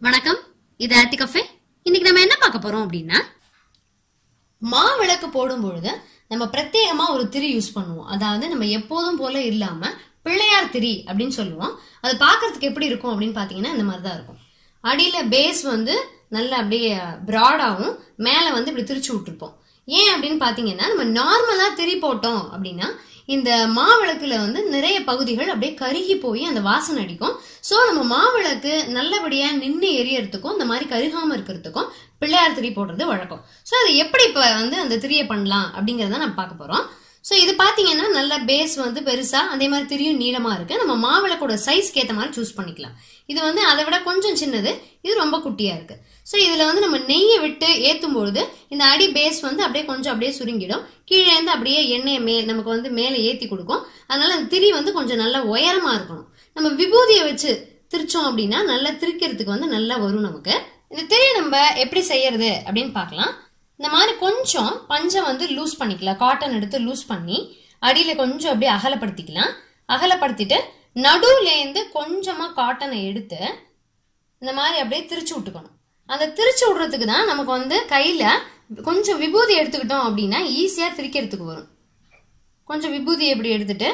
வணக்கம் இது ஆர்த்தி கஃபே இன்னைக்கு நம்ம என்ன பார்க்க போறோம் அப்படின்னா மாவிளக்கு போடும் பொழுது நம்ம பிரத்யேகமா ஒரு திரி யூஸ் பண்ணுவோம் அதாவது நம்ம எப்போதும் போல இல்லாம பிள்ளையார் திரி அப்படின்னு சொல்லுவோம் அது பார்க்கிறதுக்கு எப்படி இருக்கும் அப்படின்னு பாத்தீங்கன்னா இந்த மாதிரி தான் இருக்கும் அடியில பேஸ் வந்து நல்லா அப்படியே ப்ராடாவும் மேல வந்து இப்படி திரிச்சு விட்டுருப்போம் ஏன் அப்படின்னு பாத்தீங்கன்னா நம்ம நார்மலா திரி போட்டோம் அப்படின்னா இந்த மாவிளக்குல வந்து நிறைய பகுதிகள் அப்படியே கருகி போய் அந்த வாசனை அடிக்கும் சோ நம்ம மாவிளக்கு நல்லபடியா நின்று எரியறதுக்கும் இந்த மாதிரி கருகாம இருக்கிறதுக்கும் பிள்ளையார் திரி போடுறது வழக்கம் சோ அது எப்படி இப்ப வந்து அந்த திரியை பண்ணலாம் அப்படிங்கறத நம்ம பார்க்க போறோம் சோ இது பாத்தீங்கன்னா நல்ல பேஸ் வந்து பெருசா அதே மாதிரி திரியும் நீளமா இருக்கு நம்ம மாவிளக்கோட சைஸ்க்கு ஏத்த மாதிரி சூஸ் பண்ணிக்கலாம் இது வந்து அதை விட கொஞ்சம் சின்னது இது ரொம்ப குட்டியா இருக்கு சோ இதுல வந்து நம்ம நெய்யை விட்டு ஏத்தும் பொழுது இந்த அடி பேஸ் வந்து அப்படியே கொஞ்சம் அப்படியே சுருங்கிடும் கீழே இருந்து அப்படியே எண்ணெயை மே நமக்கு வந்து மேலே ஏத்தி கொடுக்கும் அதனால அந்த திரி வந்து கொஞ்சம் நல்லா உயரமா இருக்கணும் நம்ம விபூதியை வச்சு திரிச்சோம் அப்படின்னா நல்லா திரிக்கிறதுக்கு வந்து நல்லா வரும் நமக்கு இந்த திரியை நம்ம எப்படி செய்யறது அப்படின்னு பார்க்கலாம் இந்த மாதிரி கொஞ்சம் பஞ்சை வந்து லூஸ் பண்ணிக்கலாம் காட்டன் எடுத்து லூஸ் பண்ணி அடியில கொஞ்சம் அப்படியே அகலப்படுத்திக்கலாம் அகலப்படுத்திட்டு நடுவுல இருந்து கொஞ்சமா காட்டனை எடுத்து இந்த மாதிரி அப்படியே திரிச்சு விட்டுக்கணும் அந்த திரிச்சு விடுறதுக்கு தான் நமக்கு வந்து கையில கொஞ்சம் விபூதி எடுத்துக்கிட்டோம் அப்படின்னா ஈஸியா திரிக்கிறதுக்கு வரும் கொஞ்சம் விபூதி எப்படி எடுத்துட்டு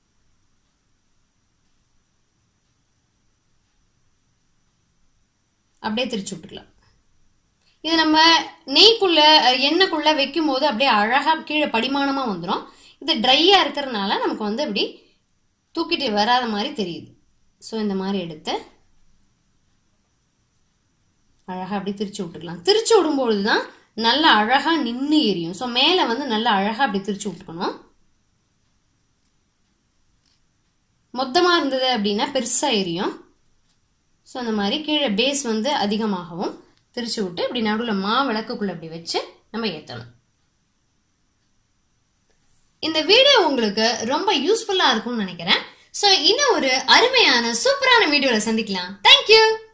அப்படியே திரிச்சு விட்டுக்கலாம் இது நம்ம நெய்க்குள்ள அஹ், எண்ணெய்க்குள்ள வைக்கும் போது அப்படியே அழகா கீழே படிமானமா வந்துடும் இது ட்ரையா இருக்கிறதுனால நமக்கு வந்து அப்படி தூக்கிட்டு வராத மாதிரி தெரியுது ஸோ இந்த மாதிரி எடுத்து அழகா அப்படி திரிச்சு விட்டுக்கலாம் திரிச்சு விடும்பொழுது தான் நல்லா அழகா நின்று எரியும் ஸோ மேலே வந்து நல்லா அழகா அப்படி திரிச்சு விட்டுக்கணும் மொத்தமா இருந்தது அப்படின்னா பெருசா எரியும் ஸோ அந்த மாதிரி கீழே பேஸ் வந்து அதிகமாகவும் திரிச்சு விட்டு இப்படி நடுவில் மா விளக்குக்குள்ள இப்படி வச்சு நம்ம ஏற்றணும் இந்த வீடியோ உங்களுக்கு ரொம்ப யூஸ்ஃபுல்லா இருக்கும்னு நினைக்கிறேன் ஸோ இன்னும் ஒரு அருமையான சூப்பரான வீடியோல சந்திக்கலாம் தேங்க்யூ